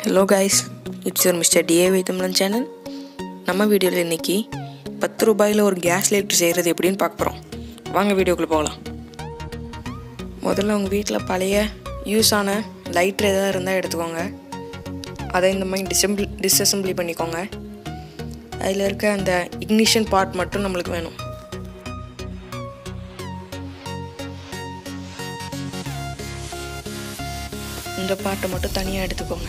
hello guys it's your mister D A V Tamilan channel நம்ம வீடியோவில் இன்னைக்கு பத்து ரூபாயில் ஒரு கேஸ் லைட் செய்கிறது எப்படின்னு பார்க்க போகிறோம் வாங்க வீடியோக்குள்ளே போகலாம் முதல்ல உங்கள் வீட்டில் பழைய யூஸ் ஆன லைட்ரு எதாவது இருந்தால் எடுத்துக்கோங்க அதை இந்த மாதிரி டிசம்பிள் டிஸ்அசம்பிளி பண்ணிக்கோங்க அதில் இருக்க அந்த இக்னிஷன் பார்ட் மட்டும் நம்மளுக்கு வேணும் இந்த பார்ட்டை மட்டும் தனியாக எடுத்துக்கோங்க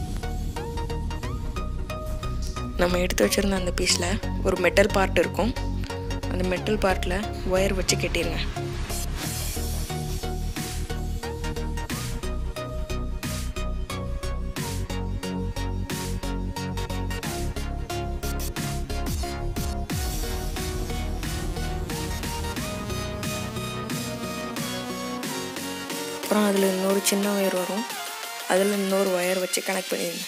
நம்ம எடுத்து வச்சுருந்த அந்த பீஸில் ஒரு மெட்டல் பார்ட் இருக்கும் அந்த மெட்டல் பார்ட்டில் ஒயர் வச்சு கட்டிடுங்க அப்புறம் அதில் இன்னொரு சின்ன ஒயர் வரும் அதில் இன்னொரு ஒயர் வச்சு கனெக்ட் பண்ணிடுங்க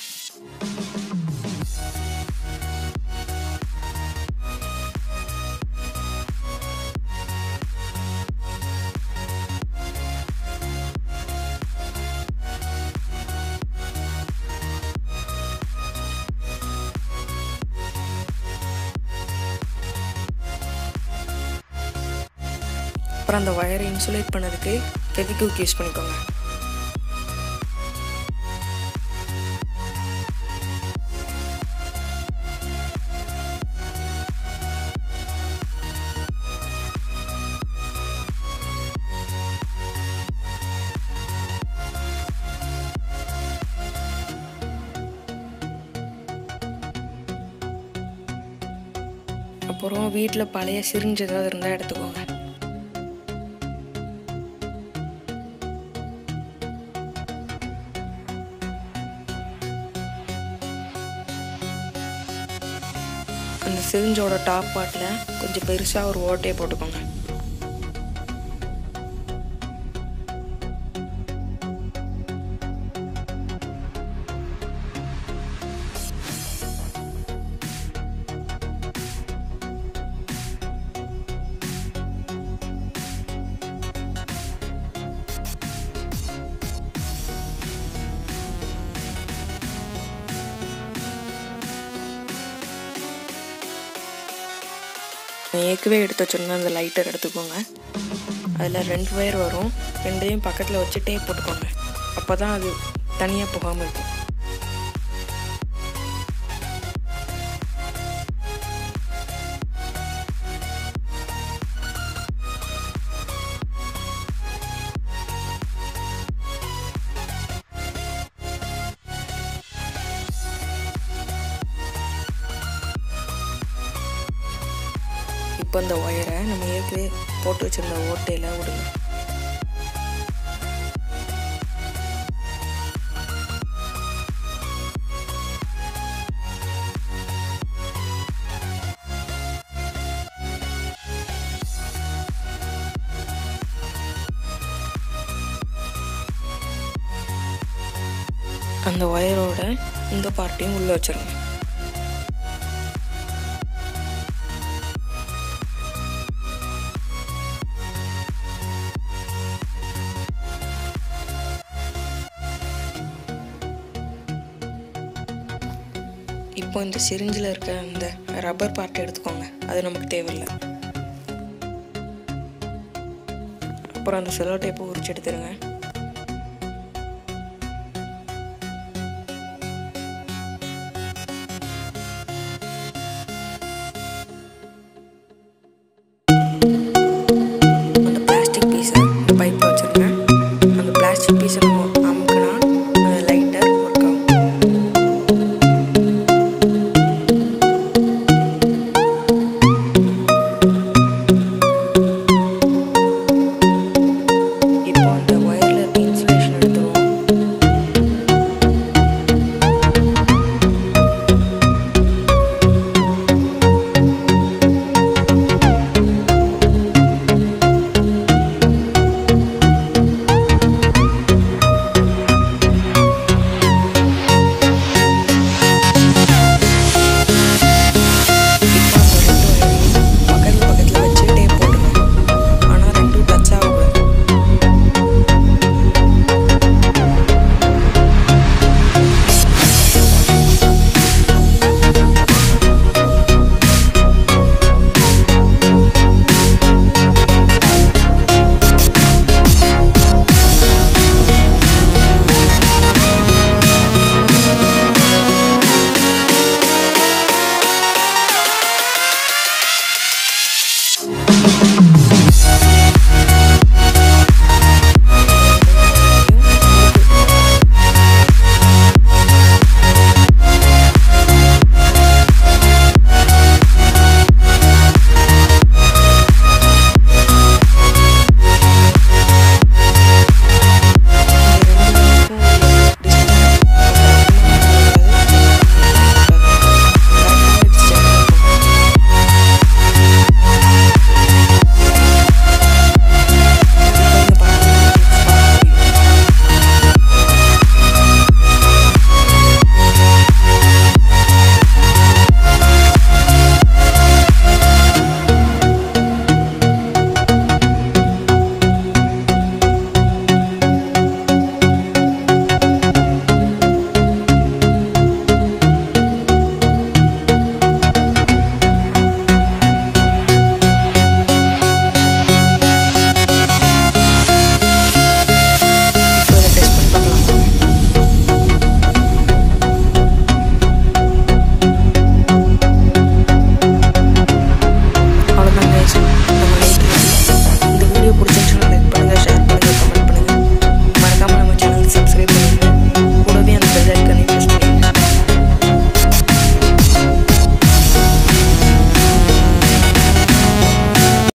அப்புறம் அந்த ஒயரை இன்சுலேட் பண்ணதுக்கு ஃபெவிக்விக் யூஸ் பண்ணிக்கோங்க அப்புறம் வீட்டில் பழைய சிரிஞ்சு ஏதாவது இருந்தால் எடுத்துக்கோங்க அந்த சிரிஞ்சோட டாப் பார்ட்டில் கொஞ்சம் பெருசாக ஒரு ஓட்டையை போட்டுக்கோங்க நான் ஏற்கனவே எடுத்து வச்சுருந்தேன் அந்த லைட்டர் எடுத்துக்கோங்க அதில் ரெண்டு ஒயர் வரும் ரெண்டையும் பக்கத்தில் வச்சு டேப் போட்டுக்கோங்க அப்போ தான் அது தனியாக போகாமல் இருக்கும் இப்போ அந்த ஒயரை நம்ம ஏற்கனவே போட்டு வச்சிருந்த ஓட்டையில் விடுங்க அந்த ஒயரோட இந்த பார்ட்டையும் உள்ளே வச்சிருங்க இப்போ இந்த சிரிஞ்சில் இருக்க அந்த ரப்பர் பார்ட் எடுத்துக்கோங்க அது நமக்கு தேவையில்லை அப்புறம் அந்த செலோ டேப்பை உரிச்சு எடுத்துருங்க